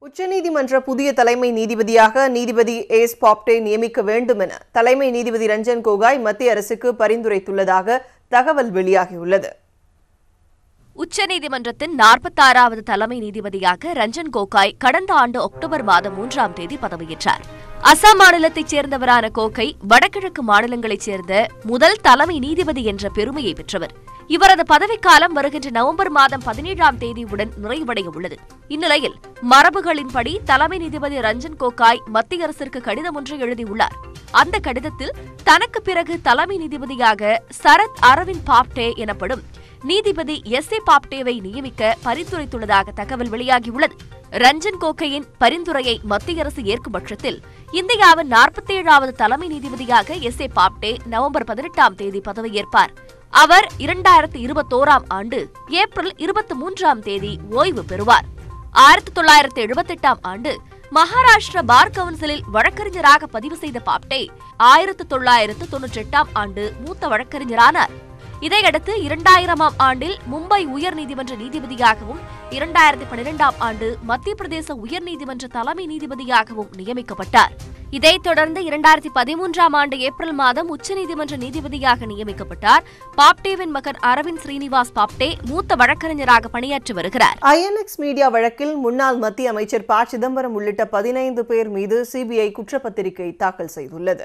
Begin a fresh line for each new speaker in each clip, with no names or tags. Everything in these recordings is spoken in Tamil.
உச்சநீதிமன்ற புதிய தலைமை நீதிபதியாக நீதிபதி ஏஸ் பாப்டே நியமிக்க வேண்டும் என தலைமை நீதிபதி ரஞ்சன் கோகாய் மத்திய அரசுக்கு பரிந்துரைத்துள்ளதாக தகவல் வெளியாகியுள்ளது
உச்சநீதிமன்றத்தின் நாற்பத்தாறாவது தலைமை நீதிபதியாக ரஞ்சன் கோகாய் கடந்த ஆண்டு அக்டோபர் மாதம் மூன்றாம் தேதி பதவியேற்றார் அசாம் மாநிலத்தைச் சேர்ந்தவரான கோகை வடகிழக்கு மாநிலங்களைச் சேர்ந்த முதல் தலைமை நீதிபதி என்ற பெருமையை பெற்றவர் இவரது பதவிக்காலம் வருகின்ற நவம்பர் மாதம் பதினேழாம் தேதியுடன் நிறைவடைய உள்ளது இந்நிலையில் மரபுகளின்படி தலைமை நீதிபதி ரஞ்சன் கோகாய் மத்திய அரசிற்கு கடிதம் ஒன்றை எழுதியுள்ளார் அந்த கடிதத்தில் தனக்கு பிறகு தலைமை நீதிபதியாக சரத் அரவிந்த் பாப்டே எனப்படும் நீதிபதி எஸ் ஏ பாப்டேவை நியமிக்க பரிந்துரைத்துள்ளதாக தகவல் வெளியாகியுள்ளது ரஞ்சன் கோகையின் பரிந்துரையை மத்திய அரசு ஏற்கும் பட்சத்தில் இந்தியாவின் நாற்பத்தேழாவது தலைமை நீதிபதியாக எஸ் ஏ பாப்டே நவம்பர் பதினெட்டாம் தேதி பதவியேற்பார் அவர் இரண்டாயிரத்து இருபத்தோராம் ஆண்டு ஏப்ரல் இருபத்தி மூன்றாம் தேதி ஓய்வு பெறுவார் ஆயிரத்தி தொள்ளாயிரத்து எழுபத்தெட்டாம் ஆண்டு மகாராஷ்டிர பார் கவுன்சிலில் வழக்கறிஞராக பதிவு செய்த பாப்டே ஆயிரத்து தொள்ளாயிரத்து தொன்னூற்றி எட்டாம் ஆண்டு மூத்த வழக்கறிஞரானார் இதையடுத்து இரண்டாயிரமாம் ஆண்டில் மும்பை உயர்நீதிமன்ற நீதிபதியாகவும் இரண்டாயிரத்தி பன்னிரெண்டாம் ஆண்டு மத்திய பிரதேச உயர்நீதிமன்ற தலைமை நீதிபதியாகவும் நியமிக்கப்பட்டார் இதைத் தொடர்ந்து இரண்டாயிரத்தி பதிமூன்றாம் ஆண்டு ஏப்ரல் மாதம் உச்சநீதிமன்ற நீதிபதியாக நியமிக்கப்பட்டார் பாப்டேவின் மகன் அரவிந்த் ஸ்ரீனிவாஸ் பாப்டே மூத்த வழக்கறிஞராக பணியாற்றி வருகிறார்
ஐஎன்எக்ஸ் மீடியா வழக்கில் முன்னாள் மத்திய அமைச்சர் ப சிதம்பரம் உள்ளிட்ட பதினைந்து பேர் மீது சிபிஐ குற்றப்பத்திரிகை தாக்கல் செய்துள்ளது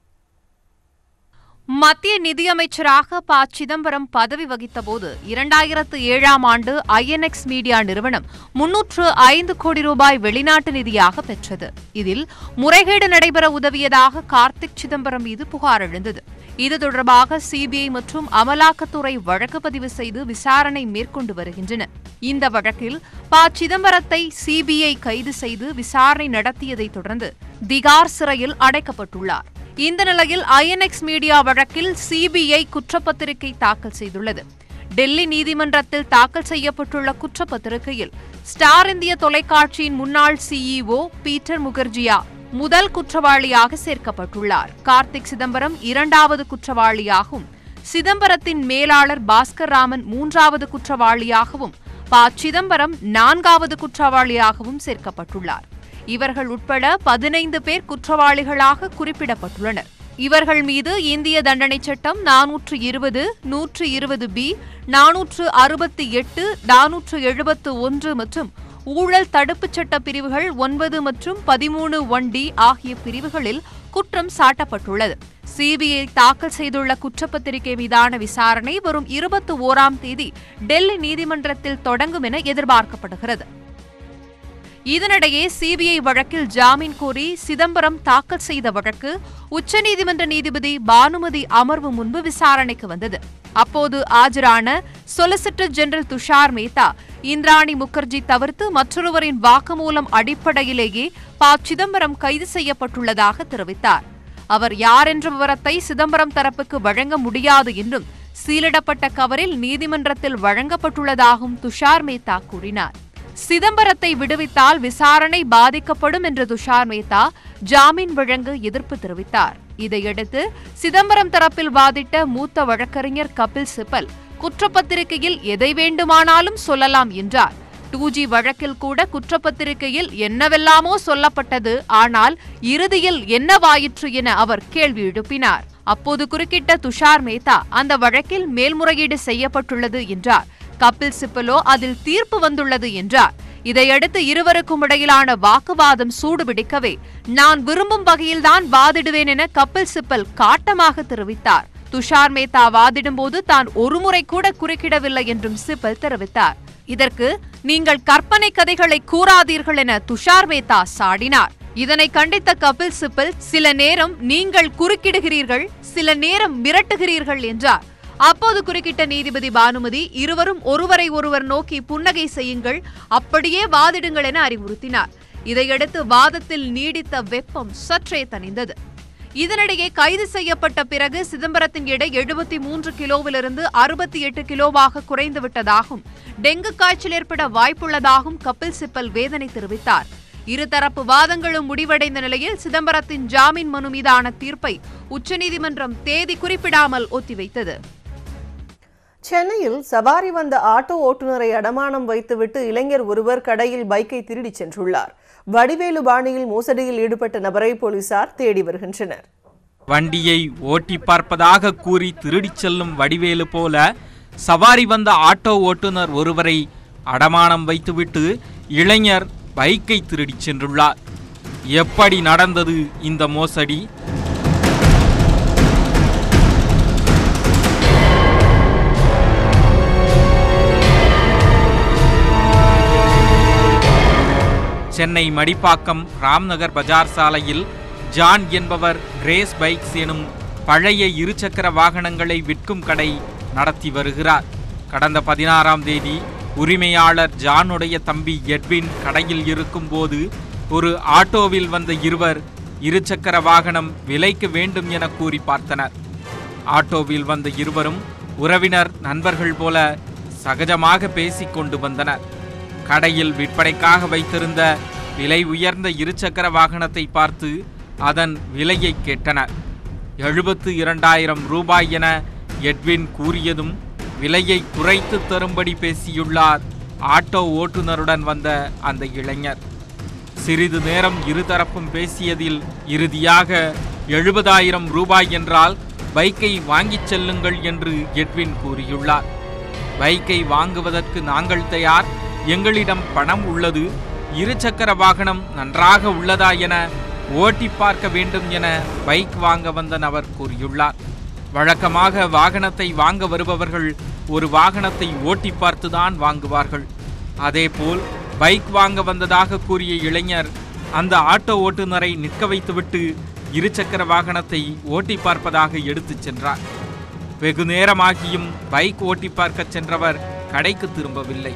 மத்திய நிதியமைச்சராக ப சிதம்பரம் பதவி வகித்தபோது இரண்டாயிரத்து ஏழாம் ஆண்டு ஐஎன்எக்ஸ் மீடியா நிறுவனம் முன்னூற்று ஐந்து கோடி ரூபாய் வெளிநாட்டு நிதியாக பெற்றது இதில் முறைகேடு நடைபெற உதவியதாக கார்த்திக் சிதம்பரம் மீது புகார் எழுந்தது இது தொடர்பாக சிபிஐ மற்றும் அமலாக்கத்துறை வழக்கு பதிவு செய்து விசாரணை மேற்கொண்டு வருகின்றன இந்த வழக்கில் ப சிதம்பரத்தை சிபிஐ கைது செய்து விசாரணை நடத்தியதைத் தொடர்ந்து திகார் சிறையில் அடைக்கப்பட்டுள்ளார் இந்த நிலையில் ஐஎன்எக்ஸ் மீடியா வழக்கில் சிபிஐ குற்றப்பத்திரிகை தாக்கல் செய்துள்ளது டெல்லி நீதிமன்றத்தில் தாக்கல் செய்யப்பட்டுள்ள குற்றப்பத்திரிகையில் ஸ்டார் இந்திய தொலைக்காட்சியின் முன்னாள் சிஇஓ பீட்டர் முகர்ஜியா முதல் குற்றவாளியாக சேர்க்கப்பட்டுள்ளார் கார்த்திக் சிதம்பரம் இரண்டாவது குற்றவாளியாகவும் சிதம்பரத்தின் மேலாளர் பாஸ்கர் ராமன் மூன்றாவது குற்றவாளியாகவும் ப சிதம்பரம் நான்காவது குற்றவாளியாகவும் சேர்க்கப்பட்டுள்ளார் இவர்கள் உட்பட பதினைந்து பேர் குற்றவாளிகளாக குறிப்பிடப்பட்டுள்ளனர் இவர்கள் மீது இந்திய தண்டனைச் சட்டம் நானூற்று இருபது நூற்று இருபது பி நானூற்று அறுபத்தி எட்டு நானூற்று எழுபத்து ஒன்று மற்றும் ஊழல் தடுப்புச் சட்ட பிரிவுகள் ஒன்பது மற்றும் பதிமூணு ஒன் டி ஆகிய பிரிவுகளில் குற்றம் சாட்டப்பட்டுள்ளது சிபிஐ தாக்கல் செய்துள்ள குற்றப்பத்திரிகை மீதான விசாரணை வரும் இருபத்தி ஓராம் தேதி டெல்லி நீதிமன்றத்தில் தொடங்கும் என எதிர்பார்க்கப்படுகிறது இதனிடையே சிபிஐ வழக்கில் ஜாமீன் கோரி சிதம்பரம் தாக்கல் செய்த வழக்கு உச்சநீதிமன்ற நீதிபதி பானுமதி அமர்வு முன்பு விசாரணைக்கு வந்தது அப்போது ஆஜரான சொலிசிட்டர் ஜெனரல் துஷார் மேத்தா இந்திராணி முகர்ஜி தவிர்த்து மற்றொருவரின் வாக்குமூலம் அடிப்படையிலேயே ப சிதம்பரம் கைது செய்யப்பட்டுள்ளதாக தெரிவித்தார் அவர் யார் என்ற விவரத்தை சிதம்பரம் தரப்புக்கு வழங்க முடியாது என்றும் சீலிடப்பட்ட கவரில் நீதிமன்றத்தில் வழங்கப்பட்டுள்ளதாகவும் துஷார் மேத்தா கூறினார் சிதம்பரத்தை விடுவித்தால் விசாரணை பாதிக்கப்படும் என்ற துஷார் மேத்தா ஜாமீன் வழங்க எதிர்ப்பு தெரிவித்தார் இதையடுத்து சிதம்பரம் தரப்பில் வாதிட்ட மூத்த வழக்கறிஞர் கபில் சிப்பல் குற்றப்பத்திரிகையில் எதை வேண்டுமானாலும் சொல்லலாம் என்றார் டூ ஜி வழக்கில் கூட குற்றப்பத்திரிகையில் என்னவெல்லாமோ சொல்லப்பட்டது ஆனால் இறுதியில் என்னவாயிற்று என அவர் கேள்வி எழுப்பினார் அப்போது குறுக்கிட்ட துஷார் மேத்தா அந்த வழக்கில் மேல்முறையீடு செய்யப்பட்டுள்ளது என்றார் கபில் சிப்பலோ அதில் தீர்ப்பு வந்துள்ளது என்றார் இதையடுத்து இருவருக்கும் இடையிலான வாக்குவாதம் சூடுபிடிக்கவே நான் விரும்பும் வகையில்தான் வாதிடுவேன் என கபில் சிப்பல் காட்டமாக தெரிவித்தார் துஷார் மேத்தா வாதிடும்போது தான் ஒருமுறை கூட குறுக்கிடவில்லை என்றும் சிப்பல் தெரிவித்தார் இதற்கு நீங்கள் கற்பனை கதைகளை கூறாதீர்கள் என துஷார் மேத்தா சாடினார் இதனை கண்டித்த கபில் சிப்பல் சில நேரம் நீங்கள் குறுக்கிடுகிறீர்கள் சில நேரம் மிரட்டுகிறீர்கள் என்றார் அப்போது குறுக்கிட்ட நீதிபதி பானுமதி இருவரும் ஒருவரை ஒருவர் நோக்கி புன்னகை செய்யுங்கள் அப்படியே வாதிடுங்கள் என அறிவுறுத்தினார் இதையடுத்து வாதத்தில் நீடித்த வெப்பம் சற்றே தணிந்தது இதனிடையே கைது செய்யப்பட்ட பிறகு சிதம்பரத்தின் எடை எழுபத்தி மூன்று கிலோவிலிருந்து அறுபத்தி எட்டு கிலோவாக குறைந்துவிட்டதாகவும் டெங்கு காய்ச்சல் ஏற்பட வாய்ப்புள்ளதாகவும் கபில் சிப்பல் வேதனை தெரிவித்தார் இருதரப்பு வாதங்களும் முடிவடைந்த நிலையில் சிதம்பரத்தின் ஜாமீன் மனு மீதான தீர்ப்பை உச்சநீதிமன்றம் தேதி குறிப்பிடாமல் ஒத்திவைத்தது
சென்னையில் சவாரி வந்த ஆட்டோ ஓட்டுநரை அடமானம் வைத்துவிட்டு இளைஞர் ஒருவர் கடையில் பைக்கை திருடிச் சென்றுள்ளார் வடிவேலு பாணியில் மோசடியில் ஈடுபட்ட நபரை போலீசார் தேடி வருகின்றனர்
வண்டியை ஓட்டி பார்ப்பதாக கூறி திருடிச் செல்லும் வடிவேலு போல சவாரி வந்த ஆட்டோ ஓட்டுநர் ஒருவரை அடமானம் வைத்துவிட்டு இளைஞர் பைக்கை திருடிச் சென்றுள்ளார் எப்படி நடந்தது இந்த மோசடி சென்னை மடிப்பாக்கம் ராம்நகர் பஜார் சாலையில் ஜான் என்பவர் கிரேஸ் பைக்ஸ் எனும் பழைய இருசக்கர வாகனங்களை விற்கும் கடை நடத்தி வருகிறார் கடந்த பதினாறாம் தேதி உரிமையாளர் ஜானுடைய தம்பி எட்வின் கடையில் இருக்கும்போது ஒரு ஆட்டோவில் வந்த இருவர் இருசக்கர வாகனம் விலைக்கு வேண்டும் என கூறி பார்த்தனர் ஆட்டோவில் வந்த இருவரும் உறவினர் நண்பர்கள் போல சகஜமாக பேசிக் கொண்டு வந்தனர் கடையில் விற்பனைக்காக வைத்திருந்த விலை உயர்ந்த இருசக்கர வாகனத்தை பார்த்து அதன் விலையை கேட்டனர் எழுபத்து இரண்டாயிரம் ரூபாய் என எட்வின் கூறியதும் விலையை குறைத்து தரும்படி பேசியுள்ளார் ஆட்டோ ஓட்டுநருடன் வந்த அந்த இளைஞர் சிறிது நேரம் இருதரப்பும் பேசியதில் இறுதியாக எழுபதாயிரம் ரூபாய் என்றால் பைக்கை வாங்கிச் செல்லுங்கள் என்று எட்வின் கூறியுள்ளார் பைக்கை வாங்குவதற்கு நாங்கள் தயார் எங்களிடம் பணம் உள்ளது இருசக்கர வாகனம் நன்றாக உள்ளதா என ஓட்டி பார்க்க வேண்டும் என பைக் வாங்க வந்த நபர் கூறியுள்ளார் வழக்கமாக வாகனத்தை வாங்க வருபவர்கள் ஒரு வாகனத்தை ஓட்டி பார்த்துதான் வாங்குவார்கள் அதேபோல் பைக் வாங்க வந்ததாக கூறிய இளைஞர் அந்த ஆட்டோ ஓட்டுநரை நிற்க வைத்துவிட்டு இருசக்கர வாகனத்தை ஓட்டி பார்ப்பதாக எடுத்துச் சென்றார் வெகு நேரமாகியும் பைக் ஓட்டி பார்க்கச் சென்றவர் கடைக்கு திரும்பவில்லை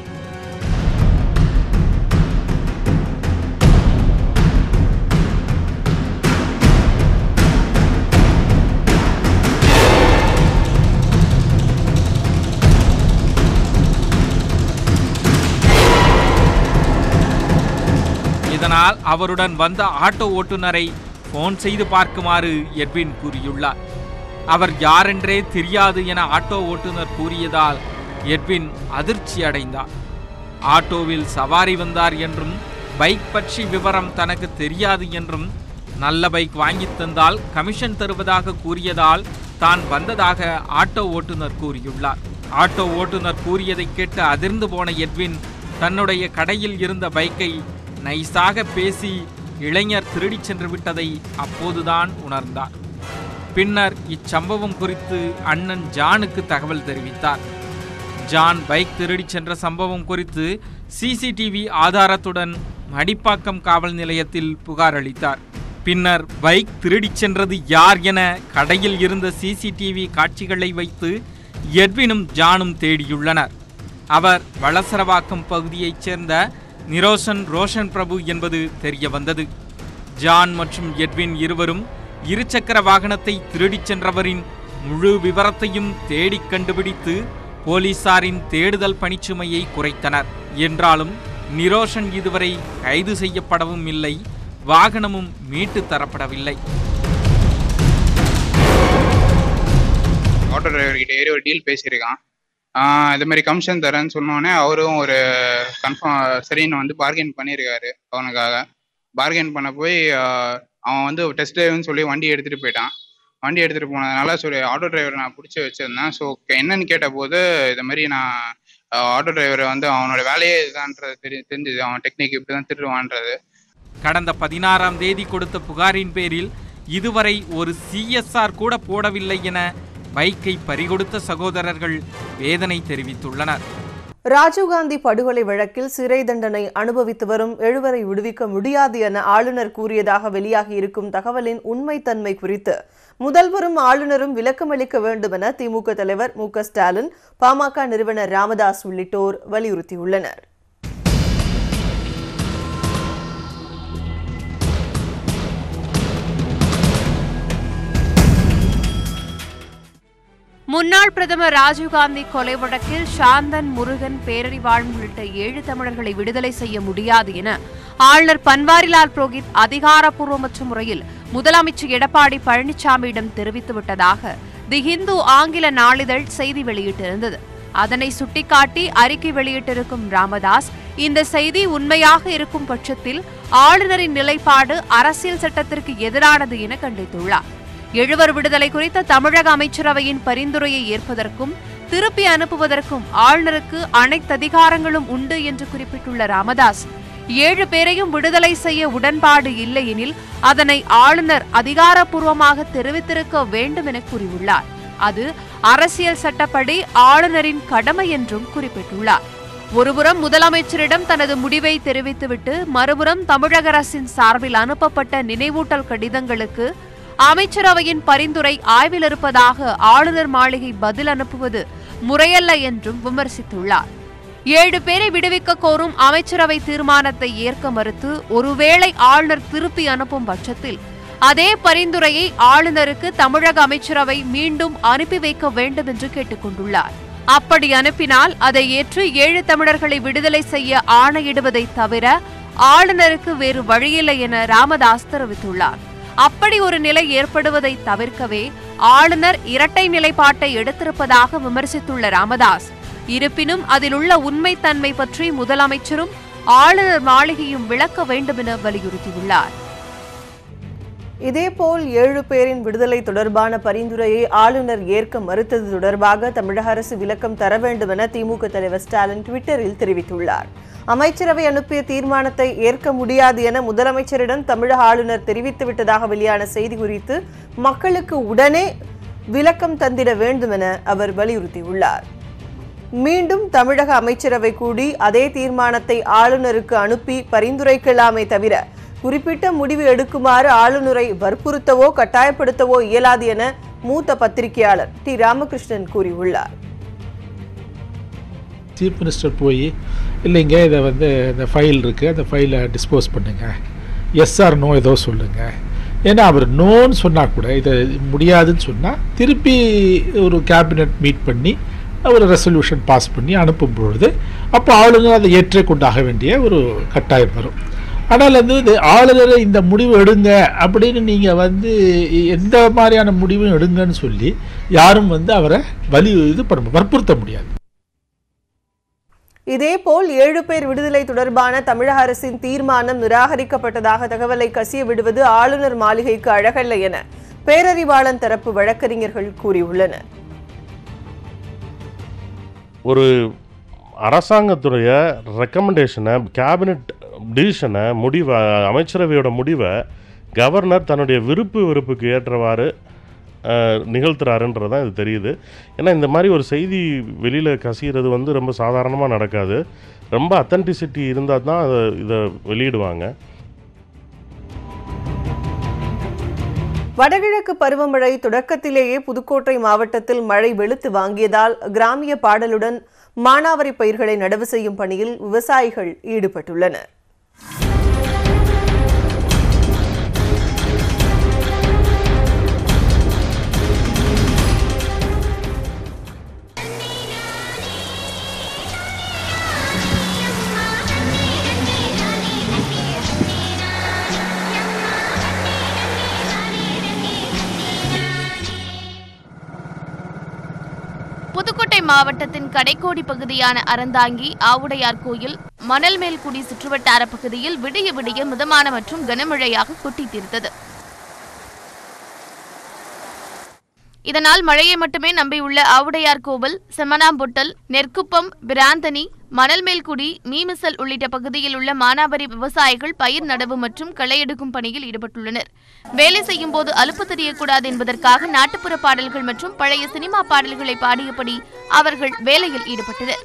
இதனால் அவருடன் வந்த ஆட்டோ ஓட்டுநரை போன் செய்து பார்க்குமாறு எட்வின் கூறியுள்ளார் அவர் யாரென்றே தெரியாது என ஆட்டோ ஓட்டுநர் கூறியதால் எட்வின் அதிர்ச்சி அடைந்தார் ஆட்டோவில் சவாரி வந்தார் என்றும் பைக் பற்றி விவரம் தனக்கு தெரியாது என்றும் நல்ல பைக் வாங்கித் தந்தால் கமிஷன் தருவதாக கூறியதால் தான் வந்ததாக ஆட்டோ ஓட்டுநர் கூறியுள்ளார் ஆட்டோ ஓட்டுநர் கூறியதை கேட்டு அதிர்ந்து போன எட்வின் தன்னுடைய கடையில் இருந்த பைக்கை நைஸாக பேசி இளைஞர் திருடிச் சென்று விட்டதை அப்போதுதான் உணர்ந்தார் பின்னர் இச்சம்பவம் குறித்து அண்ணன் ஜானுக்கு தகவல் தெரிவித்தார் ஜான் பைக் திருடிச் சென்ற சம்பவம் குறித்து சிசிடிவி ஆதாரத்துடன் மடிப்பாக்கம் காவல் நிலையத்தில் புகார் அளித்தார் பின்னர் பைக் திருடிச் சென்றது யார் என கடையில் இருந்த சிசிடிவி காட்சிகளை வைத்து எட்வினும் ஜானும் தேடியுள்ளனர் அவர் வளசரவாக்கம் பகுதியைச் சேர்ந்த நிரோஷன் ரோஷன் பிரபு என்பது தெரிய வந்தது ஜான் மற்றும் எட்வின் இருவரும் இருசக்கர வாகனத்தை திருடிச் சென்றவரின் முழு விவரத்தையும் தேடிக் கண்டுபிடித்து போலீசாரின் தேடுதல் பணிச்சுமையை குறைத்தனர் என்றாலும் நிரோஷன் இதுவரை கைது செய்யப்படவும் இல்லை வாகனமும் மீட்டு தரப்படவில்லை
ஆட்டோ டிரைவர்கிட்ட ஏறி ஒரு டீல் பேசியிருக்கான் ஆஹ் இது மாதிரி கமிஷன் தரேன்னு சொன்னோடனே அவரும் ஒரு கன்ஃபார்ம் சரின்னு வந்து பார்கெயின் பண்ணியிருக்காரு அவனுக்காக பார்கெயின் பண்ண போய் ஆஹ் அவன் வந்து டெஸ்ட் டிரைவ்னு சொல்லி வண்டி எடுத்துகிட்டு போயிட்டான் வண்டி எடுத்துகிட்டு போனதுனால சொல்லி ஆட்டோ டிரைவர் நான் பிடிச்சி வச்சிருந்தேன் ஸோ என்னன்னு கேட்டபோது இது மாதிரி நான் ஆட்டோ டிரைவர் வந்து அவனோட வேலையே இதுதான்றது தெரி தெரிஞ்சுது அவன் டெக்னிக் இப்படி தான் திருடுவான்றது
கடந்த பதினாறாம் தேதி கொடுத்த புகாரின் பேரில் இதுவரை ஒரு சிஎஸ்ஆர் கூட போடவில்லை என பைக்கை பறிகொடுத்த சகோதரர்கள் வேதனை தெரிவித்துள்ளனர்
ராஜீவ்காந்தி படுகொலை வழக்கில் சிறை தண்டனை அனுபவித்து வரும் எழுவரை விடுவிக்க முடியாது என ஆளுநர் கூறியதாக வெளியாகி இருக்கும் தகவலின் உண்மைத்தன்மை குறித்து முதல்வரும் ஆளுநரும் விளக்கமளிக்க வேண்டும் என திமுக தலைவர் மு க ஸ்டாலின் பாமக நிறுவனர் ராமதாஸ் உள்ளிட்டோர் வலியுறுத்தியுள்ளனர்
முன்னாள் பிரதமர் ராஜீவ்காந்தி கொலை வழக்கில் சாந்தன் முருகன் பேரறிவாளன் உள்ளிட்ட ஏழு தமிழர்களை விடுதலை செய்ய முடியாது என ஆளுநர் பன்வாரிலால் புரோஹித் அதிகாரப்பூர்வமற்ற முறையில் முதலமைச்சர் எடப்பாடி பழனிசாமியிடம் தெரிவித்துவிட்டதாக தி ஹிந்து ஆங்கில நாளிதழ் செய்தி வெளியிட்டிருந்தது அதனை சுட்டிக்காட்டி அறிக்கை வெளியிட்டிருக்கும் ராமதாஸ் இந்த செய்தி உண்மையாக இருக்கும் பட்சத்தில் ஆளுநரின் நிலைப்பாடு அரசியல் சட்டத்திற்கு எதிரானது என கண்டித்துள்ளார் எழுவர் விடுதலை குறித்த தமிழக அமைச்சரவையின் பரிந்துரையை ஏற்பதற்கும் திருப்பி அனுப்புவதற்கும் ஆளுநருக்கு அனைத்து அதிகாரங்களும் உண்டு என்று குறிப்பிட்டுள்ள ராமதாஸ் ஏழு பேரையும் விடுதலை செய்ய உடன்பாடு இல்லையெனில் அதனை ஆளுநர் அதிகாரப்பூர்வமாக தெரிவித்திருக்க வேண்டும் என கூறியுள்ளார் அது அரசியல் சட்டப்படி ஆளுநரின் கடமை என்றும் குறிப்பிட்டுள்ளார் ஒருபுறம் முதலமைச்சரிடம் தனது முடிவை தெரிவித்துவிட்டு மறுபுறம் தமிழக அரசின் சார்பில் அனுப்பப்பட்ட நினைவூட்டல் கடிதங்களுக்கு அமைச்சரவையின் பரிந்துரை ஆய்வில் இருப்பதாக ஆளுநர் மாளிகை பதில் அனுப்புவது முறையல்ல என்றும் விமர்சித்துள்ளார் ஏழு பேரை விடுவிக்க கோரும் அமைச்சரவை தீர்மானத்தை ஏற்க மறுத்து ஒருவேளை ஆளுநர் திருப்பி அனுப்பும் பட்சத்தில் அதே பரிந்துரையை ஆளுநருக்கு தமிழக அமைச்சரவை மீண்டும் அனுப்பி வைக்க வேண்டும் என்று கேட்டுக்கொண்டுள்ளார் அப்படி அனுப்பினால் அதை ஏற்று ஏழு தமிழர்களை விடுதலை செய்ய ஆணையிடுவதை தவிர ஆளுநருக்கு வேறு வழியில்லை என ராமதாஸ் தெரிவித்துள்ளார் அப்படி ஒரு நிலை ஏற்படுவதை தவிர்க்கவே ஆளுநர் இரட்டை நிலைப்பாட்டை எடுத்திருப்பதாக விமர்சித்துள்ள ராமதாஸ் இருப்பினும் அதில் உள்ள உண்மைத்தன்மை பற்றி முதலமைச்சரும் ஆளுநர் மாளிகையும் விளக்க வேண்டும் என வலியுறுத்தியுள்ளார்
இதேபோல் ஏழு பேரின் விடுதலை தொடர்பான பரிந்துரையை ஆளுநர் ஏற்க மறுத்தது தொடர்பாக தமிழக அரசு விளக்கம் தர வேண்டும் என திமுக தலைவர் ஸ்டாலின் ட்விட்டரில் தெரிவித்துள்ளார் அமைச்சரவை அனுப்பிய தீர்மானத்தை ஏற்க முடியாது என முதலமைச்சரிடம் தமிழக ஆளுநர் தெரிவித்துவிட்டதாக வெளியான செய்தி குறித்து மக்களுக்கு உடனே விளக்கம் தந்திட வேண்டும் என அவர் வலியுறுத்தியுள்ளார் மீண்டும் தமிழக அமைச்சரவை கூடி அதே தீர்மானத்தை ஆளுநருக்கு அனுப்பி பரிந்துரைக்கலாமே தவிர குறிப்பிட்ட முடிவு எடுக்குமாறு ஆளுநரை வற்புறுத்தவோ கட்டாயப்படுத்தவோ இயலாது என மூத்த பத்திரிகையாளர் டி ராமகிருஷ்ணன் கூறியுள்ளார்
சீஃப் மினிஸ்டர் போய் இல்லைங்க இதை வந்து இந்த ஃபைல் இருக்குது அந்த ஃபைலை டிஸ்போஸ் பண்ணுங்க எஸ் ஆர் நோ ஏதோ சொல்லுங்கள் ஏன்னா அவர் நோன்னு சொன்னால் கூட இதை முடியாதுன்னு சொன்னால் திருப்பி ஒரு கேபினெட் மீட் பண்ணி ஒரு ரெசல்யூஷன் பாஸ் பண்ணி அனுப்பும் பொழுது அப்போ ஆளுநர் அதை ஏற்றே கொண்டாக வேண்டிய ஒரு கட்டாயம் வரும் ஆனால் வந்து இது ஆளுநரை இந்த முடிவு எடுங்க அப்படின்னு நீங்கள் வந்து எந்த மாதிரியான முடிவும் எடுங்கன்னு சொல்லி யாரும் வந்து அவரை வலி இது பண்ண வற்புறுத்த முடியாது
இதேபோல் ஏழு பேர் விடுதலை தொடர்பான தமிழக அரசின் தீர்மானம் நிராகரிக்கப்பட்டதாக தகவலை கசிய விடுவது ஆளுநர் மாளிகைக்கு அழகல்ல என பேரறிவாளன் தரப்பு வழக்கறிஞர்கள் கூறியுள்ளனர்
ஒரு அரசாங்கத்துடைய ரெக்கமெண்டேஷனை கேபினட் டிசிஷனை முடிவை அமைச்சரவையோட முடிவை கவர்னர் தன்னுடைய விருப்பு வெறுப்புக்கு ஏற்றவாறு அஹ், நிகழ்த்துறாருன்றது தான் இது தெரியுது ஏன்னா இந்த மாதிரி ஒரு செய்தி வெளியில் கசிகிறது வந்து ரொம்ப சாதாரணமாக நடக்காது ரொம்ப அத்தன்டிசிட்டி இருந்தால் தான் அதை இதை வெளியிடுவாங்க
வடகிழக்கு பருவமழை தொடக்கத்திலேயே புதுக்கோட்டை மாவட்டத்தில் மழை வெளுத்து வாங்கியதால் கிராமிய பாடலுடன் மானாவரி பயிர்களை நடவு செய்யும் பணியில் விவசாயிகள் ஈடுபட்டுள்ளனர்
புதுக்கோட்டை மாவட்டத்தின் கடைக்கோடி பகுதியான அறந்தாங்கி ஆவுடையார் கோயில் மணல்மேல்குடி சுற்றுவட்டார பகுதியில் விடிய விடிய மிதமான மற்றும் கனமழையாக கொட்டி தீர்த்தது இதனால் மழையை மட்டுமே நம்பியுள்ள ஆவுடையார் கோவில் செம்மனாம்பொட்டல் நெற்குப்பம் பிராந்தனி மணல்மேல்குடி மீமிசல் உள்ளிட்ட பகுதியில் உள்ள மானாவாரி விவசாயிகள் பயிர் நடவு மற்றும் களை எடுக்கும் பணியில் ஈடுபட்டுள்ளனர் வேலை செய்யும் போது அலுப்பு தெரியக்கூடாது என்பதற்காக நாட்டுப்புற பாடல்கள் மற்றும் பழைய சினிமா பாடல்களை பாடியபடி அவர்கள் வேலையில் ஈடுபட்டனர்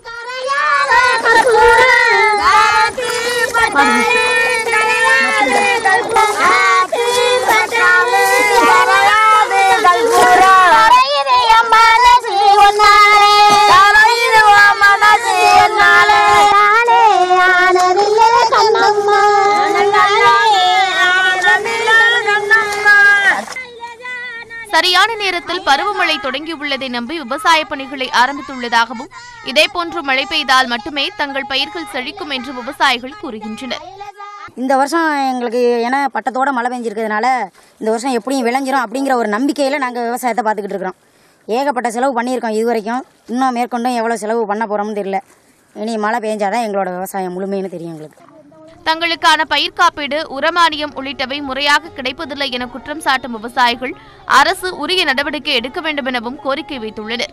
சரியான நேரத்தில் பருவமழை தொடங்கியுள்ளதை நம்பி விவசாய பணிகளை ஆரம்பித்துள்ளதாகவும் இதேபோன்று மழை பெய்தால் மட்டுமே தங்கள் பயிர்கள் செழிக்கும் என்று விவசாயிகள் கூறுகின்றனர்
இந்த வருஷம் எங்களுக்கு ஏன்னா பட்டத்தோட மழை பெஞ்சிருக்கிறதுனால இந்த வருஷம் எப்படியும் விளைஞ்சிரும் அப்படிங்கிற ஒரு நம்பிக்கையில் நாங்கள் விவசாயத்தை பார்த்துக்கிட்டு இருக்கிறோம் ஏகப்பட்ட செலவு பண்ணியிருக்கோம் இது வரைக்கும் இன்னும் மேற்கொண்டும் எவ்வளோ செலவு பண்ண போகிறோம்னு தெரியல இனி மழை பெஞ்சாதான் எங்களோட விவசாயம் முழுமைன்னு தெரியும் எங்களுக்கு
தங்களுக்கான பயிர் காப்பீடு உரமானியம் உள்ளிட்டவை முறையாக கிடைப்பதில்லை என குற்றம் சாட்டும் விவசாயிகள் அரசு உரிய நடவடிக்கை எடுக்க வேண்டும் எனவும் கோரிக்கை வைத்துள்ளனர்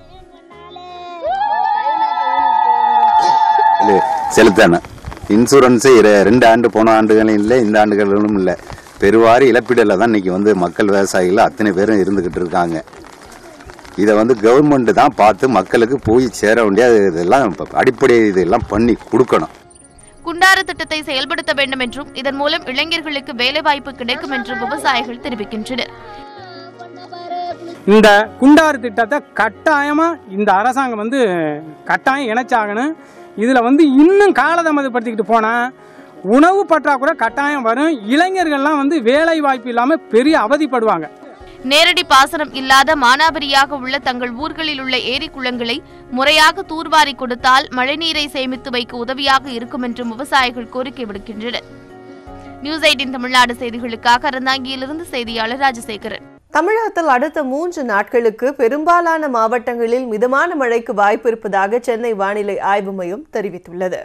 இது செலுத்தணும் இன்சூரன்ஸு இர- ரெண்டு ஆண்டு போன ஆண்டுகளும் இல்லை இந்த ஆண்டுகளிலும் இல்லை பெருவாரி இழப்பீடில் தான் இன்னைக்கு வந்து மக்கள் விவசாயிகள் அத்தனை பேரும் இருந்துக்கிட்டு இருக்காங்க இதை வந்து கவர்மெண்ட் தான் பார்த்து மக்களுக்கு போய் சேர வேண்டிய இதெல்லாம் இப்ப அடிப்படை இதெல்லாம் பண்ணி கொடுக்கணும்
குண்டாறு திட்டத்தை செயல்படுத்த வேண்டும் என்றும் இதன் மூலம் இளைஞர்களுக்கு வேலைவாய்ப்பு கிடைக்கும் என்றும் விவசாயிகள் தெரிவிக்கின்றனர்
இந்த குண்டாறு திட்டத்தை கட்டாயமாக இந்த அரசாங்கம் வந்து கட்டாயம் இணைச்சாகணும் இதில் வந்து இன்னும் காலதாமதப்படுத்திக்கிட்டு போனால் உணவு பற்றாக்குறை கட்டாயம் வரும் இளைஞர்கள்லாம் வந்து வேலை வாய்ப்பு இல்லாமல் பெரிய அவதிப்படுவாங்க
நேரடி பாசனம் இல்லாத மானாவரியாக உள்ள தங்கள் ஊர்களில் உள்ள ஏரி குளங்களை முறையாக தூர்வாரி கொடுத்தால் மழைநீரை சேமித்து வைக்க உதவியாக இருக்கும் என்றும் விவசாயிகள் கோரிக்கை விடுக்கின்றனர் நியூஸ் எயிட்டின் தமிழ்நாடு செய்திகளுக்காக அறந்தாங்கியிலிருந்து செய்தியாளர் ராஜசேகரன்
தமிழகத்தில் அடுத்த மூன்று நாட்களுக்கு பெரும்பாலான மாவட்டங்களில் மிதமான மழைக்கு வாய்ப்பு இருப்பதாக சென்னை வானிலை ஆய்வு மையம் தெரிவித்துள்ளது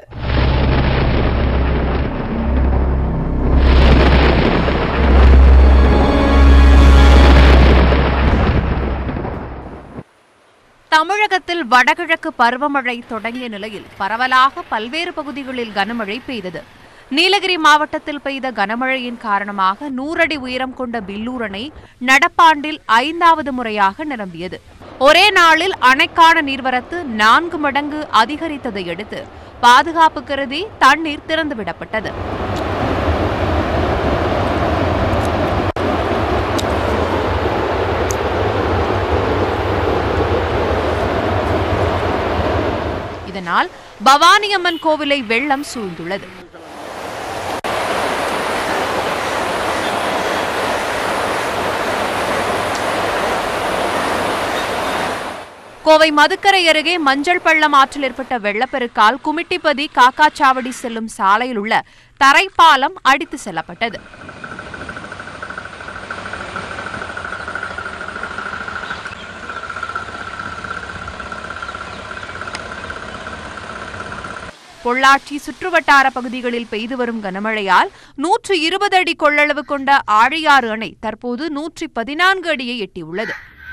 தமிழகத்தில் வடகிழக்கு பருவமழை தொடங்கிய நிலையில் பரவலாக பல்வேறு பகுதிகளில் கனமழை பெய்தது நீலகிரி மாவட்டத்தில் பெய்த கனமழையின் காரணமாக நூறடி உயரம் கொண்ட பில்லூர் அணை நடப்பாண்டில் ஐந்தாவது முறையாக நிரம்பியது ஒரே நாளில் அணைக்கான நீர்வரத்து நான்கு மடங்கு அதிகரித்ததை அடுத்து பாதுகாப்பு கருதி தண்ணீர் திறந்துவிடப்பட்டது இதனால் பவானியம்மன் கோவிலை வெள்ளம் சூழ்ந்துள்ளது கோவை மதுக்கரை அருகே மஞ்சள் பள்ளம் ஆற்றில் ஏற்பட்ட வெள்ளப்பெருக்கால் குமிட்டிப்பதி காக்காச்சாவடி செல்லும் சாலையில் உள்ள தரைப்பாலம் அடித்து செல்லப்பட்டது பொள்ளாச்சி சுற்றுவட்டார பகுதிகளில் பெய்து வரும் கனமழையால் நூற்று இருபது அடி கொள்ளளவு கொண்ட ஆழியாறு அணை தற்போது நூற்றி பதினான்கு அடியை எட்டியுள்ளது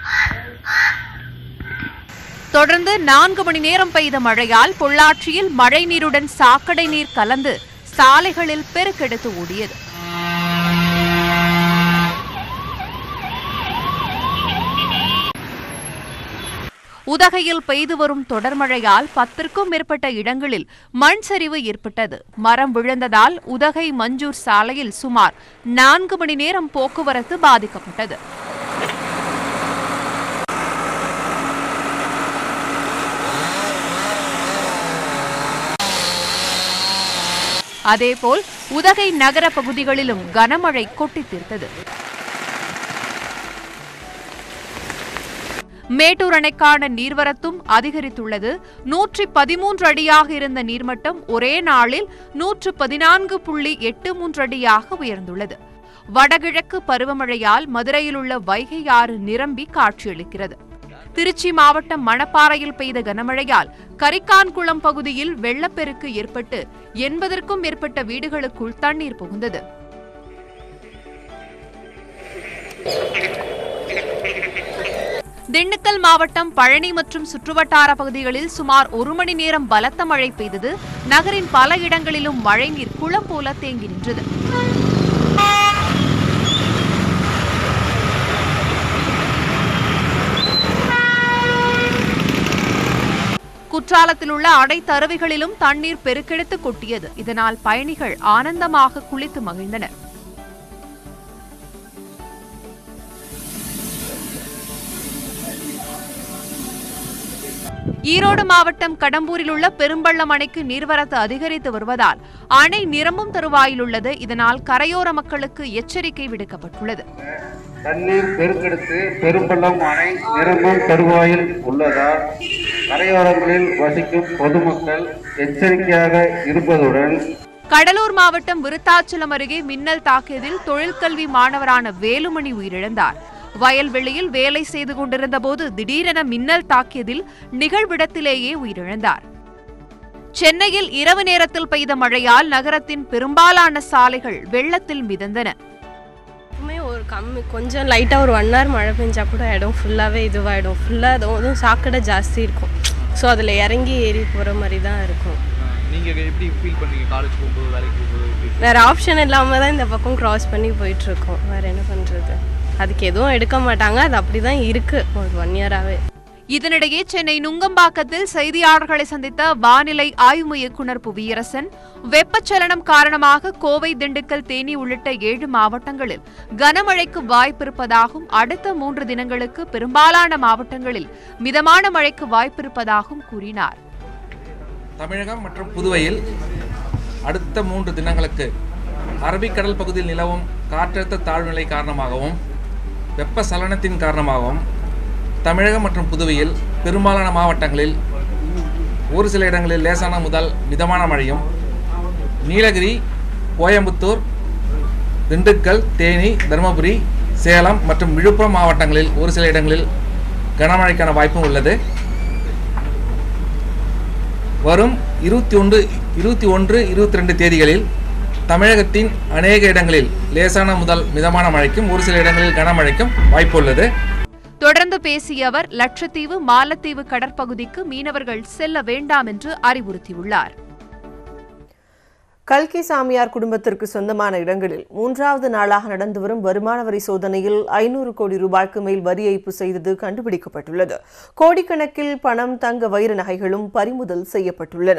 தொடர்ந்து நான்கு மணி நேரம் பெய்த மழையால் பொள்ளாச்சியில் மழைநீருடன் சாக்கடை நீர் கலந்து சாலைகளில் பெருக்கெடுத்து ஓடியது உதகையில் பெய்து வரும் தொடர் மழையால் பத்திற்கும் மேற்பட்ட இடங்களில் மண் சரிவு ஏற்பட்டது மரம் விழுந்ததால் உதகை மஞ்சூர் சாலையில் சுமார் நான்கு மணி நேரம் போக்குவரத்து பாதிக்கப்பட்டது அதேபோல் உதகை நகர பகுதிகளிலும் கனமழை கொட்டித் தீர்த்தது மேட்டூர் அணைக்கான நீர்வரத்தும் அதிகரித்துள்ளது நூற்றி பதிமூன்று அடியாக இருந்த நீர்மட்டம் ஒரே நாளில் நூற்று பதினான்கு புள்ளி எட்டு மூன்று அடியாக உயர்ந்துள்ளது வடகிழக்கு பருவமழையால் மதுரையில் உள்ள வைகை ஆறு நிரம்பி காட்சியளிக்கிறது திருச்சி மாவட்டம் மணப்பாறையில் பெய்த கனமழையால் கரிக்கான்குளம் பகுதியில் வெள்ளப்பெருக்கு ஏற்பட்டு எண்பதற்கும் மேற்பட்ட வீடுகளுக்குள் தண்ணீர் புகுந்தது திண்டுக்கல் மாவட்டம் பழனி மற்றும் சுற்றுவட்டார பகுதிகளில் சுமார் ஒரு மணி நேரம் பலத்த மழை பெய்தது நகரின் பல இடங்களிலும் மழைநீர் குளம் போல தேங்கி நின்றது குற்றாலத்தில் உள்ள அனைத்து அருவிகளிலும் தண்ணீர் பெருக்கெடுத்து கொட்டியது இதனால் பயணிகள் ஆனந்தமாக குளித்து மகிழ்ந்தனர் ஈரோடு மாவட்டம் கடம்பூரில் உள்ள பெரும்பள்ளம் அணைக்கு நீர்வரத்து அதிகரித்து வருவதால் அணை நிரம்பும் தருவாயில் உள்ளது இதனால் கரையோர மக்களுக்கு எச்சரிக்கை விடுக்கப்பட்டுள்ளது
தண்ணீர் பெருக்கெடுத்து பெரும்பள்ளம் அணை நிரம்பும் தருவாயில் உள்ளதால் கரையோரங்களில் வசிக்கும் பொதுமக்கள் எச்சரிக்கையாக இருப்பதுடன்
கடலூர் மாவட்டம் விருத்தாச்சலம் அருகே மின்னல் தாக்கியதில் தொழிற்கல்வி மாணவரான வேலுமணி உயிரிழந்தார் வயல்வெளியில் வேலை செய்து கொண்டிருந்தபோது திடீரென மின்னல் தாக்கியதில் நிகழ்விடத்திலேயே உயிரிழந்தார் சென்னையில் இரவு நேரத்தில் பெய்த மழையால் நகரத்தின் பெரும்பாலான சாலைகள் வெள்ளத்தில் மிதந்தன
எப்பவுமே ஒரு கம்மி கொஞ்சம் லைட்டாக ஒரு ஒன் ஹவர் மழை பெஞ்சா கூட இடம் ஃபுல்லாகவே இதுவாகிடும் ஃபுல்லாக அதுவும் சாக்கடை ஜாஸ்தி இருக்கும் ஸோ அதில் இறங்கி ஏறி போகிற மாதிரி தான் இருக்கும்
நீங்கள் எப்படி ஃபீல் பண்ணுறீங்க காலேஜ் போகும்போது வேலைக்கு போகும்போது எப்படி
வேறு ஆப்ஷன் இல்லாமல் தான் இந்த பக்கம் க்ராஸ் பண்ணி போயிட்டுருக்கோம் வேறு என்ன பண்ணுறது அதுக்கு எதுவும் எடுக்க மாட்டாங்க அது அப்படி தான் இருக்குது ஒரு ஒன் இயராகவே
இதனிடையே சென்னை நுங்கம்பாக்கத்தில் செய்தியாளர்களை சந்தித்த வானிலை ஆய்வு இயக்குநர் புவியரசன் வெப்பச்சலனம் காரணமாக கோவை திண்டுக்கல் தேனி உள்ளிட்ட ஏழு மாவட்டங்களில் கனமழைக்கு வாய்ப்பிருப்பதாகவும் அடுத்த மூன்று தினங்களுக்கு பெரும்பாலான மாவட்டங்களில் மிதமான மழைக்கு வாய்ப்பிருப்பதாகவும் கூறினார்
தமிழகம் மற்றும் புதுவையில் அடுத்த மூன்று தினங்களுக்கு அரபிக்கடல் பகுதியில் நிலவும் காற்றழுத்த தாழ்வுநிலை காரணமாகவும் வெப்பசலனத்தின் காரணமாகவும் தமிழகம் மற்றும் புதுவையில் பெரும்பாலான மாவட்டங்களில் ஒரு சில இடங்களில் லேசான முதல் மிதமான மழையும் நீலகிரி கோயம்புத்தூர் திண்டுக்கல் தேனி தருமபுரி சேலம் மற்றும் விழுப்புரம் மாவட்டங்களில் ஒரு சில இடங்களில் கனமழைக்கான வாய்ப்பும் உள்ளது வரும் இருபத்தி ஒன்று இருபத்தி ஒன்று இருபத்தி ரெண்டு தேதிகளில் தமிழகத்தின் அநேக இடங்களில் லேசான முதல் மிதமான மழைக்கும் ஒரு சில இடங்களில் கனமழைக்கும் வாய்ப்புள்ளது
தொடர்ந்து பேசிய அவர் லட்சத்தீவு மாலத்தீவு கடற்பகுதிக்கு மீனவர்கள் செல்ல வேண்டாம் என்று அறிவுறுத்தியுள்ளார்
கல்கி சாமியார் குடும்பத்திற்கு சொந்தமான இடங்களில் மூன்றாவது நாளாக நடந்து வரும் வருமான வரி சோதனையில் ஐநூறு கோடி ரூபாய்க்கு மேல் வரி ஏய்ப்பு செய்தது கண்டுபிடிக்கப்பட்டுள்ளது கோடிக்கணக்கில் பணம் தங்க வைர நகைகளும் பறிமுதல் செய்யப்பட்டுள்ளன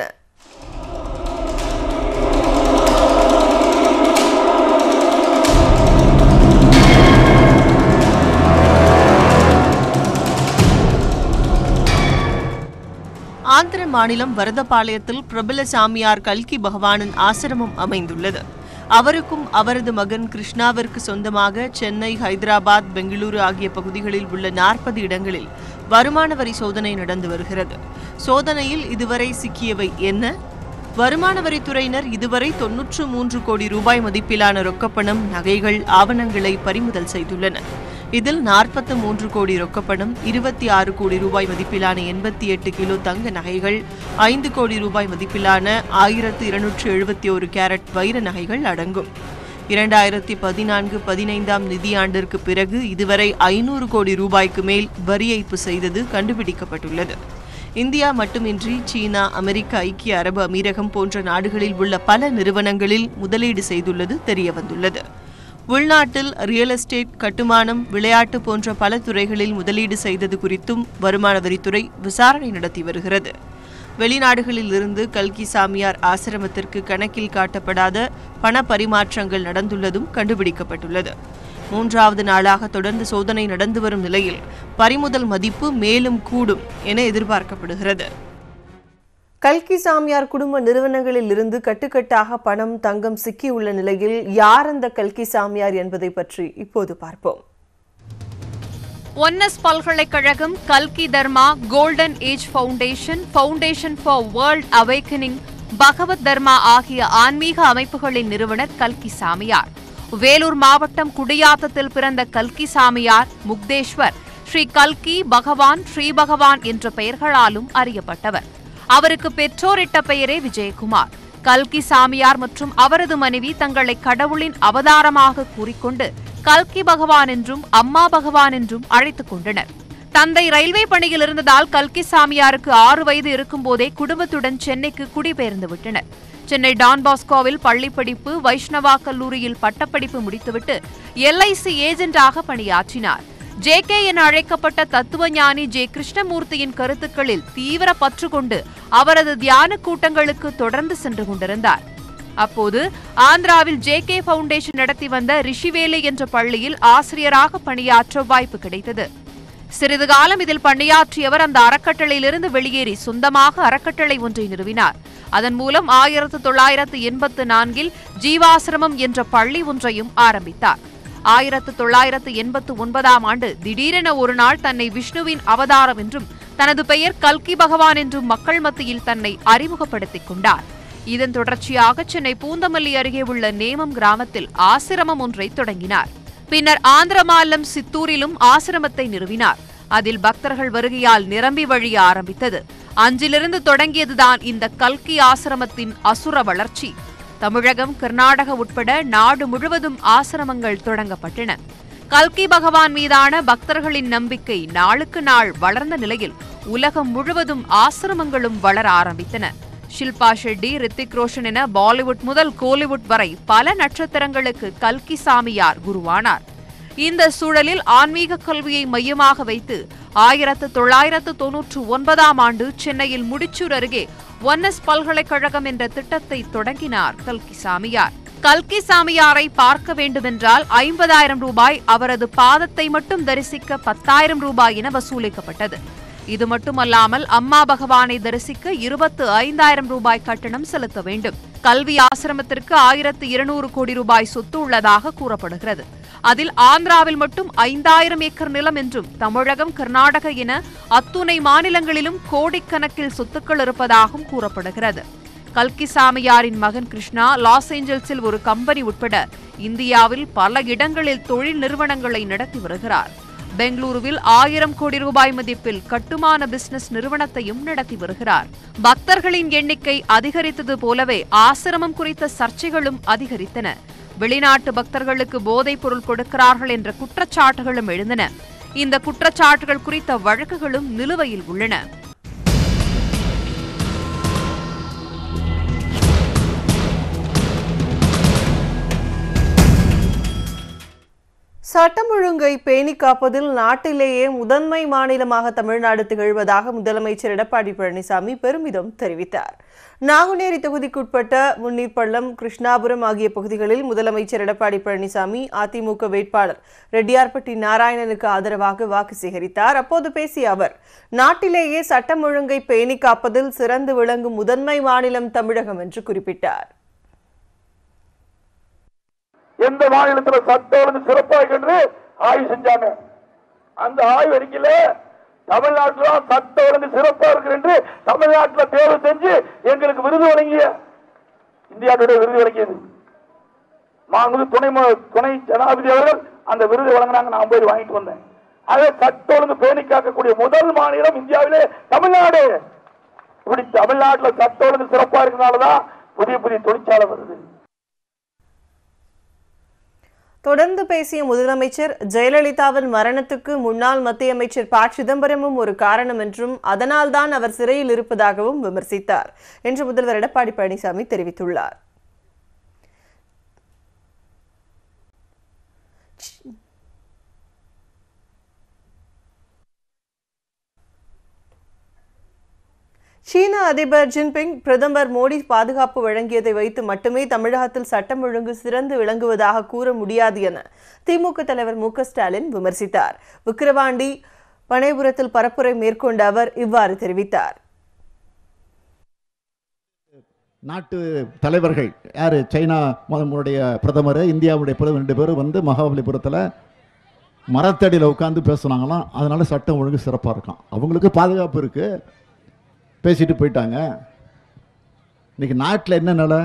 ஆந்திர மாநிலம் வரதபாளையத்தில் பிரபல சாமியார் கல்கி பகவானின் ஆசிரமம் அமைந்துள்ளது அவருக்கும் அவரது மகன் கிருஷ்ணாவிற்கு சொந்தமாக சென்னை ஹைதராபாத் பெங்களூரு ஆகிய பகுதிகளில் உள்ள நாற்பது இடங்களில் வருமான வரி சோதனை நடந்து வருகிறது சோதனையில் இதுவரை சிக்கியவை என்ன வருமான வரித்துறையினர் இதுவரை தொன்னூற்று மூன்று கோடி ரூபாய் மதிப்பிலான ரொக்கப்பணம் நகைகள் ஆவணங்களை பறிமுதல் செய்துள்ளனர் இதில் நாற்பத்து மூன்று கோடி ரொக்கப்பணம் இருபத்தி ஆறு கோடி ரூபாய் மதிப்பிலான எண்பத்தி எட்டு கிலோ தங்க நகைகள் ஐந்து கோடி ரூபாய் மதிப்பிலான ஆயிரத்து இருநூற்று எழுபத்தி ஒரு கேரட் வைர நகைகள் அடங்கும் இரண்டாயிரத்தி பதினான்கு பதினைந்தாம் நிதியாண்டிற்கு பிறகு இதுவரை ஐநூறு கோடி ரூபாய்க்கு மேல் வரி ஏய்ப்பு செய்தது கண்டுபிடிக்கப்பட்டுள்ளது இந்தியா மட்டுமின்றி சீனா அமெரிக்க ஐக்கிய அரபு அமீரகம் போன்ற நாடுகளில் உள்ள பல நிறுவனங்களில் முதலீடு செய்துள்ளது தெரியவந்துள்ளது உள்நாட்டில் ரியல் எஸ்டேட் கட்டுமானம் விளையாட்டு போன்ற பல துறைகளில் முதலீடு செய்தது குறித்தும் வருமான வரித்துறை விசாரணை நடத்தி வருகிறது வெளிநாடுகளில் இருந்து கல்கி சாமியார் ஆசிரமத்திற்கு கணக்கில் காட்டப்படாத பண பரிமாற்றங்கள் நடந்துள்ளதும் கண்டுபிடிக்கப்பட்டுள்ளது மூன்றாவது நாளாக தொடர்ந்து சோதனை நடந்து வரும் நிலையில் பறிமுதல் மதிப்பு மேலும் கூடும் என எதிர்பார்க்கப்படுகிறது கல்கி சாமியார் குடும்ப நிறுவனங்களில் இருந்து கட்டுக்கட்டாக பணம் தங்கம் சிக்கியுள்ள நிலையில் யார் அந்த கல்கி சாமியார் என்பதை பற்றி இப்போது பார்ப்போம்
ஒன்னஸ் பல்கலைக்கழகம் கல்கி Dharma golden age foundation foundation for world awakening Bhagavat Dharma ஆகிய ஆன்மீக அமைப்புகளின் நிறுவனர் கல்கி சாமியார் வேலூர் மாவட்டம் குடியாத்தத்தில் பிறந்த கல்கி சாமியார் முக்தேஸ்வர் ஸ்ரீ கல்கி பகவான் ஸ்ரீ பகவான் என்ற பெயர்களாலும் அறியப்பட்டவர் அவருக்கு பெற்றோரிட்ட பெயரே விஜயகுமார் கல்கி சாமியார் மற்றும் அவரது மனைவி தங்களை கடவுளின் அவதாரமாக கூறிக்கொண்டு கல்கி பகவான் என்றும் அம்மா பகவான் என்றும் அழைத்துக் கொண்டனர் தந்தை ரயில்வே பணியில் இருந்ததால் கல்கி சாமியாருக்கு ஆறு வயது இருக்கும்போதே குடும்பத்துடன் சென்னைக்கு குடிபெயர்ந்து விட்டனர் சென்னை டான் பாஸ்கோவில் பள்ளிப்படிப்பு வைஷ்ணவா கல்லூரியில் பட்டப்படிப்பு முடித்துவிட்டு எல்ஐசி ஏஜென்டாக பணியாற்றினார் ஜே கே என அழைக்கப்பட்ட தத்துவஞானி ஜே கிருஷ்ணமூர்த்தியின் கருத்துக்களில் தீவிர பற்று கொண்டு அவரது தியான கூட்டங்களுக்கு தொடர்ந்து சென்று கொண்டிருந்தார் அப்போது ஆந்திராவில் ஜே கே பவுண்டேஷன் நடத்தி வந்த ரிஷிவேலி என்ற பள்ளியில் ஆசிரியராக பணியாற்ற வாய்ப்பு கிடைத்தது சிறிது காலம் இதில் பணியாற்றியவர் அந்த அறக்கட்டளையிலிருந்து வெளியேறி சொந்தமாக அறக்கட்டளை ஒன்றை நிறுவினார் அதன் மூலம் ஆயிரத்து தொள்ளாயிரத்து எண்பத்து நான்கில் ஜீவாசிரமம் என்ற பள்ளி ஒன்றையும் ஆரம்பித்தார் ஆயிரத்து தொள்ளாயிரத்து எண்பத்து ஒன்பதாம் ஆண்டு திடீரென ஒரு நாள் தன்னை விஷ்ணுவின் அவதாரம் என்றும் தனது பெயர் கல்கி பகவான் என்றும் மக்கள் மத்தியில் தன்னை அறிமுகப்படுத்திக் கொண்டார் இதன் தொடர்ச்சியாக சென்னை பூந்தமல்லி அருகே உள்ள நேமம் கிராமத்தில் ஆசிரமம் ஒன்றை தொடங்கினார் பின்னர் ஆந்திர மாநிலம் சித்தூரிலும் ஆசிரமத்தை நிறுவினார் அதில் பக்தர்கள் வருகையால் நிரம்பி வழிய ஆரம்பித்தது அஞ்சிலிருந்து தொடங்கியதுதான் இந்த கல்கி ஆசிரமத்தின் அசுர வளர்ச்சி தமிழகம் கர்நாடக உட்பட நாடு முழுவதும் ஆசிரமங்கள் தொடங்கப்பட்டன கல்கி பகவான் மீதான பக்தர்களின் நம்பிக்கை நாளுக்கு நாள் வளர்ந்த நிலையில் உலகம் முழுவதும் ஆசிரமங்களும் வளர ஆரம்பித்தன ஷில்பா ஷெட்டி ரித்திக் ரோஷன் என பாலிவுட் முதல் கோலிவுட் வரை பல நட்சத்திரங்களுக்கு கல்கி சாமியார் குருவானார் இந்த சூழலில் ஆன்மீக கல்வியை மையமாக வைத்து ஆயிரத்து தொள்ளாயிரத்து தொன்னூற்று ஒன்பதாம் ஆண்டு சென்னையில் முடிச்சூர் அருகே ஒன்னஸ் பல்கலைக்கழகம் என்ற திட்டத்தை தொடங்கினார் கல்கி சாமியார் கல்கி சாமியாரை பார்க்க வேண்டுமென்றால் ஐம்பதாயிரம் ரூபாய் அவரது பாதத்தை மட்டும் தரிசிக்க பத்தாயிரம் ரூபாய் என வசூலிக்கப்பட்டது இது மட்டுமல்லாமல் அம்மா பகவானை தரிசிக்க இருபத்து ஐந்தாயிரம் ரூபாய் கட்டணம் செலுத்த வேண்டும் கல்வி ஆசிரமத்திற்கு ஆயிரத்து இருநூறு கோடி ரூபாய் சொத்து உள்ளதாக கூறப்படுகிறது அதில் ஆந்திராவில் மட்டும் ஐந்தாயிரம் ஏக்கர் நிலம் என்றும் தமிழகம் கர்நாடக என அத்துணை மாநிலங்களிலும் கோடிக்கணக்கில் சொத்துக்கள் இருப்பதாகவும் கூறப்படுகிறது கல்கி சாமியாரின் மகன் கிருஷ்ணா லாஸ் ஏஞ்சல்ஸில் ஒரு கம்பெனி உட்பட இந்தியாவில் பல இடங்களில் தொழில் நிறுவனங்களை நடத்தி வருகிறார் பெங்களூருவில் ஆயிரம் கோடி ரூபாய் மதிப்பில் கட்டுமான பிசினஸ் நிறுவனத்தையும் நடத்தி வருகிறார் பக்தர்களின் எண்ணிக்கை அதிகரித்தது போலவே ஆசிரமம் குறித்த சர்ச்சைகளும் அதிகரித்தன வெளிநாட்டு பக்தர்களுக்கு போதைப் பொருள் கொடுக்கிறார்கள் என்ற குற்றச்சாட்டுகளும் எழுந்தன இந்த குற்றச்சாட்டுகள் குறித்த வழக்குகளும் நிலுவையில் உள்ளன
சட்டம் ஒழுங்கை பேணி காப்பதில் நாட்டிலேயே முதன்மை மாநிலமாக தமிழ்நாடு திகழ்வதாக முதலமைச்சர் எடப்பாடி பழனிசாமி பெருமிதம் தெரிவித்தார் நாங்குநேரி தொகுதிக்குட்பட்ட முன்னீர்பள்ளம் கிருஷ்ணாபுரம் ஆகிய பகுதிகளில் முதலமைச்சர் எடப்பாடி பழனிசாமி அதிமுக வேட்பாளர் ரெட்டியார்பட்டி நாராயணனுக்கு ஆதரவாக வாக்கு சேகரித்தார் அப்போது பேசிய அவர் நாட்டிலேயே சட்டம் ஒழுங்கை பேணி காப்பதில் சிறந்து விளங்கும் முதன்மை மாநிலம் தமிழகம் என்று குறிப்பிட்டார்
எந்த மாநிலத்துல சட்டம் ஒழுங்கு சிறப்பா என்று ஆய்வு செஞ்சாங்க அந்த ஆய்வு அறிக்கையில தமிழ்நாட்டுல சட்ட ஒழுங்கு சிறப்பா இருக்கு என்று தமிழ்நாட்டுல தேர்வு செஞ்சு எங்களுக்கு விருது வழங்கிய இந்தியாவுடைய விருது வழங்கியது மாண்பு துணை மு- துணை ஜனாதிபதி அவர்கள் அந்த விருது வழங்கினாங்க நான் போய் வாங்கிட்டு வந்தேன் அதே சட்ட ஒழுங்கு பேணி காக்கக்கூடிய முதல் மாநிலம் இந்தியாவிலே தமிழ்நாடு இப்படி தமிழ்நாட்டுல சட்ட ஒழுங்கு சிறப்பா இருக்கனாலதான் புதிய புதிய தொழிற்சாலை வருது
தொடர்ந்து பேசிய முதலமைச்சர் ஜெயலலிதாவின் மரணத்துக்கு முன்னாள் மத்திய அமைச்சர் ப சிதம்பரமும் ஒரு காரணம் என்றும் அதனால்தான் அவர் சிறையில் இருப்பதாகவும் விமர்சித்தார் என்று முதல்வர் எடப்பாடி பழனிசாமி தெரிவித்துள்ளார் சீன அதிபர் ஜின்பிங் பிரதமர் மோடி பாதுகாப்பு வழங்கியதை வைத்து மட்டுமே தமிழகத்தில் சட்டம் ஒழுங்கு சிறந்து விளங்குவதாக கூற முடியாது என திமுக தலைவர் மு க ஸ்டாலின் விமர்சித்தார் விக்கிரவாண்டி பனைபுரத்தில் பரப்புரை மேற்கொண்ட அவர் இவ்வாறு தெரிவித்தார்
நாட்டு தலைவர்கள் யார் சைனா நம்மளுடைய பிரதமர் இந்தியாவுடைய பிரதமர் ரெண்டு பேரும் வந்து மகாபலிபுரத்தில் மரத்தடியில் உட்காந்து பேசுனாங்களாம் அதனால சட்டம் ஒழுங்கு சிறப்பாக இருக்கான் அவங்களுக்கு பாதுகாப்பு இருக்குது பேசிட்டு போயிட்டாங்க இன்னைக்கு நாட்டில் என்ன நிலை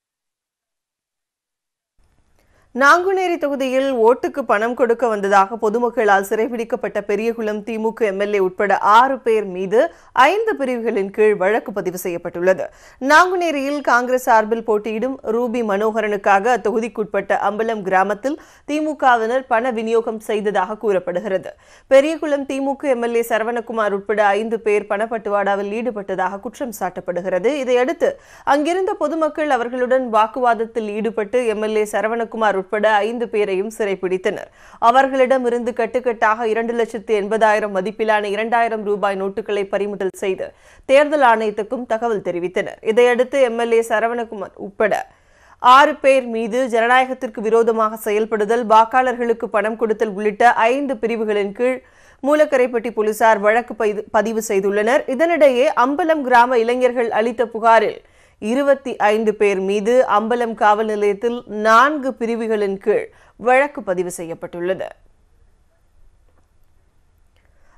நாங்குநேரி தொகுதியில் ஓட்டுக்கு பணம் கொடுக்க வந்ததாக பொதுமக்களால் சிறைபிடிக்கப்பட்ட பெரியகுளம் திமுக எம்எல்ஏ உட்பட ஆறு பேர் மீது ஐந்து பிரிவுகளின் கீழ் வழக்கு பதிவு செய்யப்பட்டுள்ளது நாங்குநேரியில் காங்கிரஸ் சார்பில் போட்டியிடும் ரூபி மனோகரனுக்காக அத்தொகுதிக்குட்பட்ட அம்பலம் கிராமத்தில் திமுகவினர் பண விநியோகம் செய்ததாக கூறப்படுகிறது பெரியகுளம் திமுக எம்எல்ஏ சரவணகுமார் உட்பட ஐந்து பேர் பணப்பட்டுவாடாவில் ஈடுபட்டதாக குற்றம் சாட்டப்படுகிறது இதையடுத்து அங்கிருந்த பொதுமக்கள் அவர்களுடன் வாக்குவாதத்தில் ஈடுபட்டு எம்எல்ஏ சரவணகுமார் உட்பட ஐந்து பேரையும் சிறைப்பிடித்தனர் அவர்களிடமிருந்து கட்டுக்கட்டாக இரண்டு லட்சத்து எண்பதாயிரம் மதிப்பிலான இரண்டாயிரம் ரூபாய் நோட்டுகளை பறிமுதல் செய்து தேர்தல் ஆணையத்துக்கும் தகவல் தெரிவித்தனர் இதையடுத்து எம்எல்ஏ சரவணகுமார் உட்பட ஆறு பேர் மீது ஜனநாயகத்திற்கு விரோதமாக செயல்படுதல் வாக்காளர்களுக்கு பணம் கொடுத்தல் உள்ளிட்ட ஐந்து பிரிவுகளின் கீழ் மூலக்கரைப்பட்டி போலீசார் வழக்கு பைது- பதிவு செய்துள்ளனர் இதனிடையே அம்பலம் கிராம இளைஞர்கள் அளித்த புகாரில் இருபத்தி ஐந்து பேர் மீது அம்பலம் காவல் நிலையத்தில் நான்கு பிரிவுகளின் கீழ் வழக்கு பதிவு செய்யப்பட்டுள்ளது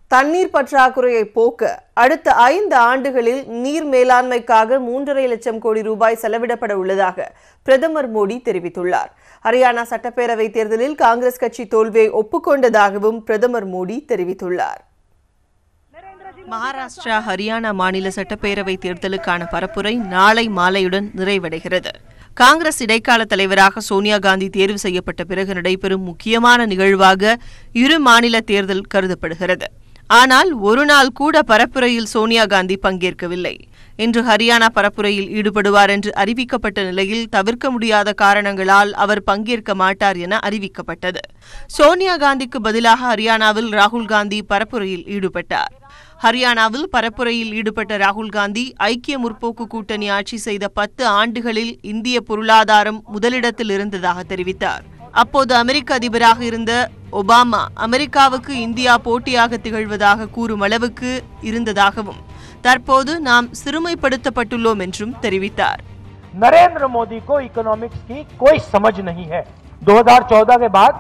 தண்ணீர் பற்றாக்குறையை போக்க அடுத்த ஐந்து ஆண்டுகளில் நீர் மேலாண்மைக்காக மூன்றரை லட்சம் கோடி ரூபாய் செலவிடப்பட உள்ளதாக பிரதமர் மோடி தெரிவித்துள்ளார் ஹரியானா சட்டப்பேரவை தேர்தலில் காங்கிரஸ் கட்சி தோல்வியை ஒப்புக்கொண்டதாகவும் பிரதமர் மோடி தெரிவித்துள்ளார் மகாராஷ்டிரா ஹரியானா மாநில சட்டப்பேரவை தேர்தலுக்கான பரப்புரை நாளை மாலையுடன் நிறைவடைகிறது காங்கிரஸ் இடைக்கால தலைவராக சோனியா காந்தி தேர்வு செய்யப்பட்ட பிறகு நடைபெறும் முக்கியமான நிகழ்வாக இரு மாநில தேர்தல் கருதப்படுகிறது ஆனால் ஒரு நாள் கூட பரப்புரையில் சோனியா காந்தி பங்கேற்கவில்லை இன்று ஹரியானா பரப்புரையில் ஈடுபடுவார் என்று அறிவிக்கப்பட்ட நிலையில் தவிர்க்க முடியாத காரணங்களால் அவர் பங்கேற்க மாட்டார் என அறிவிக்கப்பட்டது சோனியா காந்திக்கு பதிலாக ஹரியானாவில் ராகுல் காந்தி பரப்புரையில் ஈடுபட்டார் ஹரியானாவில் பரப்புரையில் ஈடுபட்ட ராகுல் காந்தி ஐக்கிய முற்போக்கு கூட்டணி ஆட்சி செய்த பத்து ஆண்டுகளில் இந்திய பொருளாதாரம் முதலிடத்தில் இருந்ததாக தெரிவித்தார் அப்போது அமெரிக்க அதிபராக இருந்த ஒபாமா அமெரிக்காவுக்கு இந்தியா போட்டியாக திகழ்வதாக கூறும் அளவுக்கு இருந்ததாகவும் தற்போது நாம் சிறுமைப்படுத்தப்பட்டுள்ளோம் என்றும் தெரிவித்தார்
नरेंद्र मोदी को इकोनॉमिक्स की कोई समझ नहीं है 2014 के बाद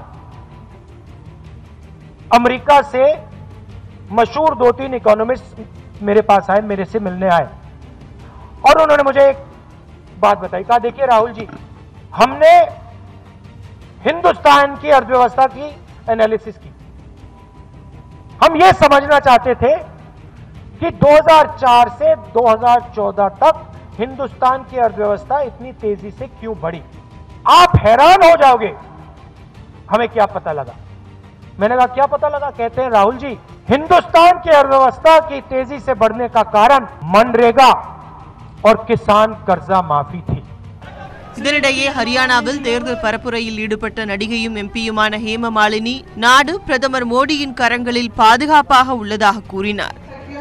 अमेरिका से मशहूर दो तीन इकोनॉमिस्ट मेरे पास आए मेरे से मिलने आए और उन्होंने मुझे एक बात बताई कहा देखिए राहुल जी हमने हिंदुस्तान की अर्थव्यवस्था की एनालिसिस की हम ये समझना चाहते थे कि 2004 से 2014 तक हिंदुस्तान की अर्थव्यवस्था इतनी तेजी से क्यों बढ़ी आप हैरान हो जाओगे हमें क्या पता लगा मैंने कहा क्या पता लगा कहते हैं राहुल जी हिंदुस्तान की अर्थव्यवस्था की तेजी से बढ़ने का कारण मनरेगा और किसान कर्जा माफी थी
இதனிடையே ஹரியானாவில் தேர்தல் பரப்புரையில் ஈடுபட்ட நடிகையும் எம்பியுமான ஹேம மாலினி நாடு பிரதமர் மோடியின் கரங்களில் பாதுகாப்பாக உள்ளதாக கூறினார்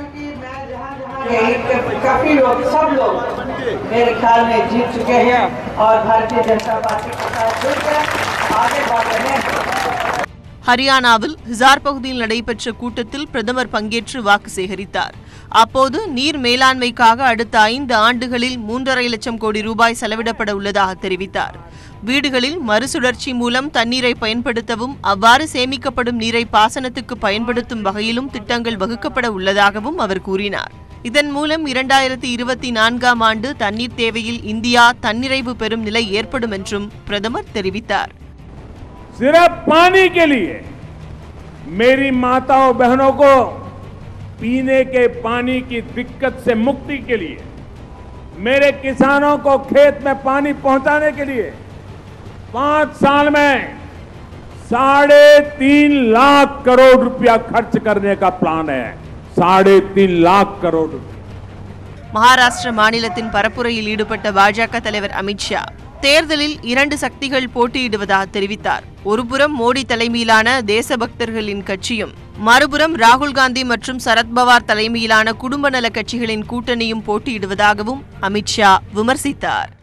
काफी लोग सब लोग मेरे ख्याल में जीत चुके हैं और भारतीय जनता पार्टी के साथ जुड़कर आगे बढ़ रहे हैं
ஹரியானாவில் ஹிசார் பகுதியில் நடைபெற்ற கூட்டத்தில் பிரதமர் பங்கேற்று வாக்கு சேகரித்தார் அப்போது நீர் மேலாண்மைக்காக அடுத்த ஐந்து ஆண்டுகளில் மூன்றரை லட்சம் கோடி ரூபாய் செலவிடப்பட உள்ளதாக தெரிவித்தார் வீடுகளில் மறுசுழற்சி மூலம் தண்ணீரை பயன்படுத்தவும் அவ்வாறு சேமிக்கப்படும் நீரை பாசனத்துக்கு பயன்படுத்தும் வகையிலும் திட்டங்கள் வகுக்கப்பட உள்ளதாகவும் அவர் கூறினார் இதன் மூலம் இரண்டாயிரத்தி இருபத்தி நான்காம் ஆண்டு தண்ணீர் தேவையில் இந்தியா தன்னிறைவு பெறும் நிலை ஏற்படும் என்றும் பிரதமர் தெரிவித்தார்
सिर्फ पानी के लिए मेरी माताओं बहनों को पीने के पानी की दिक्कत से मुक्ति के लिए मेरे किसानों को खेत में पानी पहुंचाने के लिए पांच साल में साढ़े तीन लाख करोड़ रुपया खर्च करने का प्लान है साढ़े तीन लाख करोड़ रुपया
மகாராஷ்டிர மாநிலத்தின் பரப்புரையில் ஈடுபட்ட பாஜக தலைவர் அமித்ஷா தேர்தலில் இரண்டு சக்திகள் போட்டியிடுவதாக தெரிவித்தார் ஒருபுறம் மோடி தலைமையிலான தேசபக்தர்களின் கட்சியும் மறுபுறம் ராகுல் காந்தி மற்றும் சரத்பவார் தலைமையிலான குடும்ப நல கட்சிகளின் கூட்டணியும் போட்டியிடுவதாகவும் அமித்ஷா விமர்சித்தார்